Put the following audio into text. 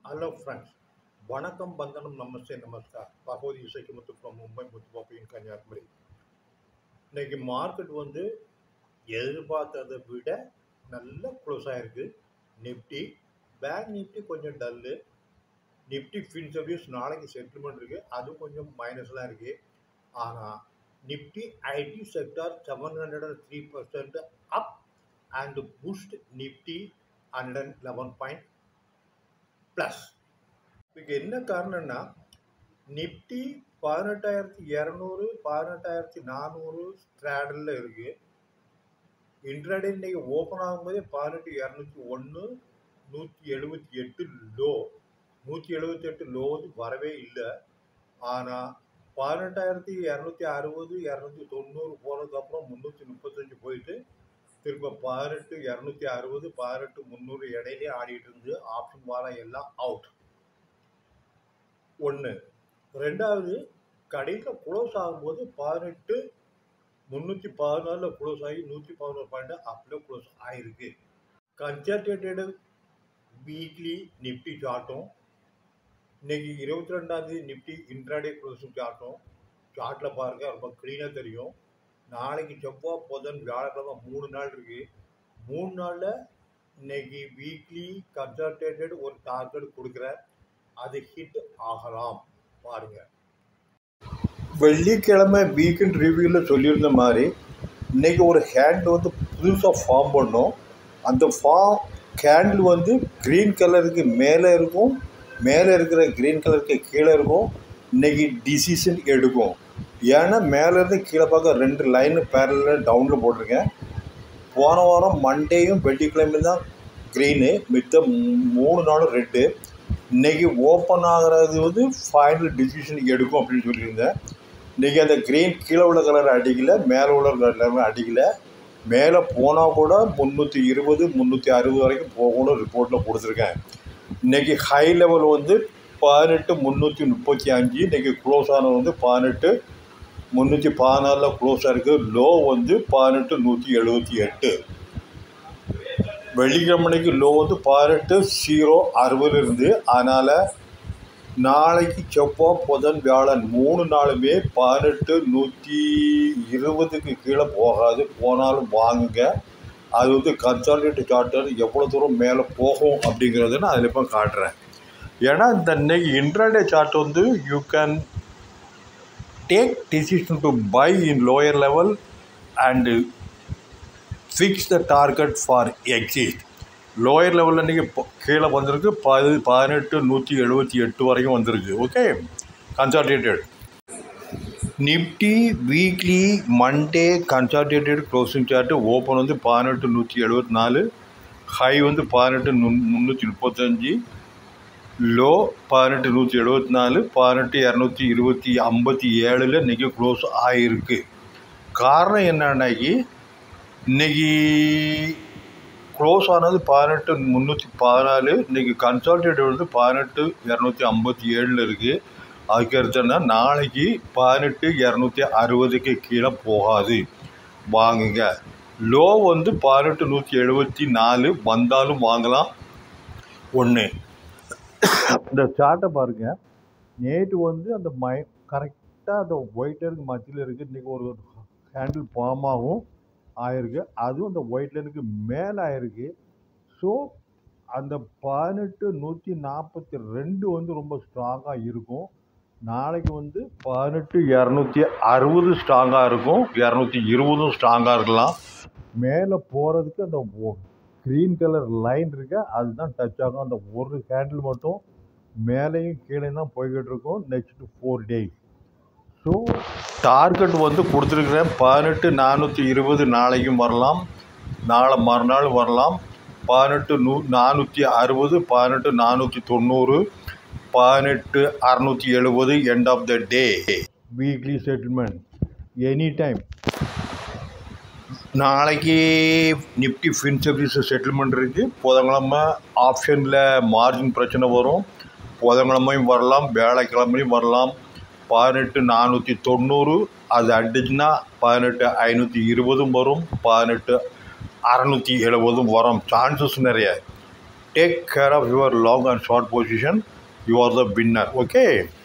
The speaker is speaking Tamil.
ஹலோ ஃப்ரெண்ட்ஸ் வணக்கம் வந்தனம் நமஸ்தே நமஸ்கார் பகவதி இசைக்கு முத்து ஃப்ரம் மும்பை முத்துப்பாப்பியின் கன்னியாகுமரி இன்னைக்கு மார்க்கெட் வந்து எதிர்பார்த்ததை விட நல்ல க்ளோஸ் ஆகிருக்கு நிஃப்டி பேங்க் நிஃப்டி கொஞ்சம் டல்லு நிஃப்டி ஃபின் சர்வீஸ் நாளைக்கு செட்டில்மெண்ட் இருக்குது அதுவும் கொஞ்சம் மைனஸ்லாம் இருக்குது ஆனால் Nifty IT sector seven hundred and three percent up and boost Nifty hundred and eleven point plus இதுக்கு என்ன காரணம்னா நிஃப்டி பதினெட்டாயிரத்தி இரநூறு பதினெட்டாயிரத்தி நானூறு ஸ்ட்ராடலில் இருக்குது இன்ட்ராடே இன்னைக்கு ஓப்பன் ஆகும்போதே பதினெட்டு இரநூத்தி ஒன்று நூற்றி எழுபத்தி எட்டு லோ நூற்றி எழுபத்தி எட்டு லோ வந்து வரவே இல்லை ஆனால் பதினெட்டாயிரத்தி இரநூத்தி அறுபது இரநூத்தி தொண்ணூறு போனதுக்கப்புறம் முந்நூற்றி முப்பத்தஞ்சு போயிட்டு திரும்ப பதினெட்டு இரநூத்தி அறுபது பதினெட்டு முந்நூறு இடையிலே ஆடிட்டு இருந்து ஆப்ஷன் வாரம் எல்லாம் அவுட் ஒன்று ரெண்டாவது கடையில் க்ளோஸ் ஆகும்போது பதினெட்டு முந்நூற்றி பதினாலில் க்ளோஸ் ஆகி நூற்றி பதினோரு பாயிண்ட் அப்படியே க்ளோஸ் ஆகிருக்கு கன்சல்டேட்டடு வீக்லி நிஃப்டி சார்ட்டும் இன்னைக்கு இருபத்தி ரெண்டாந்தேதி நிஃப்டி இன்ட்ராடே க்ளோஸிங் சார்ட்டும் சார்ட்டில் பாருங்கள் ரொம்ப க்ளீனாக தெரியும் நாளைக்கு செவ்வாய் புதன் வியாழக்கிழமை மூணு நாள் இருக்குது மூணு நாளில் இன்னைக்கு வீக்லி கன்சல்டேட்டட் ஒரு டார்கெட் கொடுக்குற அது ஹிட் ஆகலாம் பாருங்கள் வெள்ளிக்கிழமை வீக்கெண்ட் ரிவ்யூவில் சொல்லியிருந்த மாதிரி இன்றைக்கி ஒரு ஹேண்டில் வந்து புதுசாக ஃபார்ம் பண்ணோம் அந்த ஃபார்ம் கேண்டில் வந்து க்ரீன் கலருக்கு மேலே இருக்கும் மேலே இருக்கிற க்ரீன் கலருக்கு கீழே இருக்கும் இன்றைக்கி டிசிஷன் எடுக்கும் ஏன்னா மேலேருந்து கீழே பார்க்க ரெண்டு லைனு பேரலில் டவுனில் போட்டிருக்கேன் போன வாரம் மண்டேயும் வெள்ளிக்கிழமையும் தான் க்ரீனு மித்த மூணு நாளும் ரெட்டு இன்றைக்கி ஓப்பன் ஆகிறது வந்து ஃபைனல் டிசிஷன் எடுக்கும் அப்படின்னு சொல்லியிருந்தேன் இன்றைக்கி அந்த க்ரீன் கீழே உள்ள கலர் அடிக்கல மேலே உள்ள கலர் அடிக்கல மேலே போனால் கூட முந்நூற்றி இருபது முந்நூற்றி அறுபது வரைக்கும் போகணும் ரிப்போர்ட்டில் கொடுத்துருக்கேன் இன்றைக்கி ஹை லெவல் வந்து பதினெட்டு முந்நூற்றி முப்பத்தி அஞ்சு இன்றைக்கி க்ளோஸ் ஆனது வந்து பதினெட்டு முந்நூற்றி பதினாலில் க்ளோஸாக இருக்குது லோ வந்து பதினெட்டு நூற்றி எழுபத்தி எட்டு வெள்ளிக்கிழமைக்கு லோ வந்து பதினெட்டு ஜீரோ அறுபது இருந்து அதனால் நாளைக்கு செவ்வாய் புதன் வியாழன் மூணு நாளுமே பதினெட்டு நூற்றி இருபதுக்கு கீழே போகாது போனாலும் வாங்குங்க அது வந்து கன்சாலிடேட் சார்ட்டர் எவ்வளோ தூரம் மேலே போகும் அப்படிங்கிறத நான் அதில் இப்போ காட்டுறேன் ஏன்னா இந்த இன்னைக்கு இன்ட்ராடே சார்ட் வந்து you can take decision to buy in lower level and fix the target for exit lower லெவலில் இன்றைக்கி கீழே வந்திருக்கு பது பதினெட்டு நூற்றி எழுபத்தி எட்டு வரைக்கும் வந்திருக்கு okay consolidated Nifty weekly Monday consolidated closing chart open வந்து பதினெட்டு நூற்றி எழுபத்தி நாலு ஹை வந்து பதினெட்டு நு முந்நூற்றி முப்பத்தஞ்சு லோ பதினெட்டு நூற்றி எழுபத்தி நாலு பதினெட்டு இரநூத்தி இருபத்தி ஐம்பத்தி ஏழில் இன்றைக்கி க்ளோஸ் ஆகிருக்கு காரணம் என்னன்னாக்கி இன்றைக்கி க்ளோஸ் ஆனது பதினெட்டு முந்நூற்றி பதினாலு இன்றைக்கி கன்சால்டேட் வந்து பதினெட்டு இரநூத்தி ஐம்பத்தி ஏழில் இருக்குது அதுக்கு அடுத்தனா நாளைக்கு பதினெட்டு இரநூத்தி அறுபதுக்கு கீழே போகாது வாங்குங்க லோ வந்து பதினெட்டு நூற்றி எழுபத்தி நாலு வந்தாலும் வாங்கலாம் ஒன்று இந்த சார்ட்டை பாருங்கள் நேற்று வந்து அந்த மை கரெக்டாக அந்த ஒயிட் லைனுக்கு மத்தியில் இருக்குது இன்றைக்கி ஒரு ஹேண்டில் ஃபார்ம் ஆகும் ஆயிருக்கு அதுவும் அந்த ஒயிட் லைனுக்கு மேலே ஆயிருக்கு ஸோ அந்த பதினெட்டு நூற்றி நாற்பத்தி ரெண்டு வந்து ரொம்ப ஸ்ட்ராங்காக இருக்கும் நாளைக்கு வந்து பதினெட்டு இரநூத்தி அறுபது ஸ்ட்ராங்காக இருக்கும் இரநூத்தி இருபதும் ஸ்ட்ராங்காக இருக்கலாம் மேலே போகிறதுக்கு அந்த க்ரீன் கலர் லைன் இருக்கு அதுதான் டச் ஆகும் அந்த ஒரு ஹேண்டில் மட்டும் மேலேயும் கீழே தான் போய்கிட்டு இருக்கும் next four days so target வந்து கொடுத்துருக்குறேன் பதினெட்டு நானூற்றி இருபது நாளைக்கும் வரலாம் நாளை மறுநாள் வரலாம் பதினெட்டு நூ நானூற்றி அறுபது பதினெட்டு நானூற்றி தொண்ணூறு பதினெட்டு அறநூற்றி எழுபது end of the day weekly settlement any time நாளைக்கு நிஃப்டி ஃபின் சர்வீஸ் செட்டில்மெண்ட் இருக்குது புதன்கிழமை ஆப்ஷனில் மார்ஜின் பிரச்சனை வரும் புதன்கிழமையும் வரலாம் வேலைக்கிழமையும் வரலாம் பதினெட்டு நானூற்றி தொண்ணூறு அது அடிச்சுன்னா பதினெட்டு ஐநூற்றி இருபதும் வரும் பதினெட்டு அறநூற்றி எழுபதும் வரும் சான்சஸ் நிறைய take care of your long and short position you are the winner okay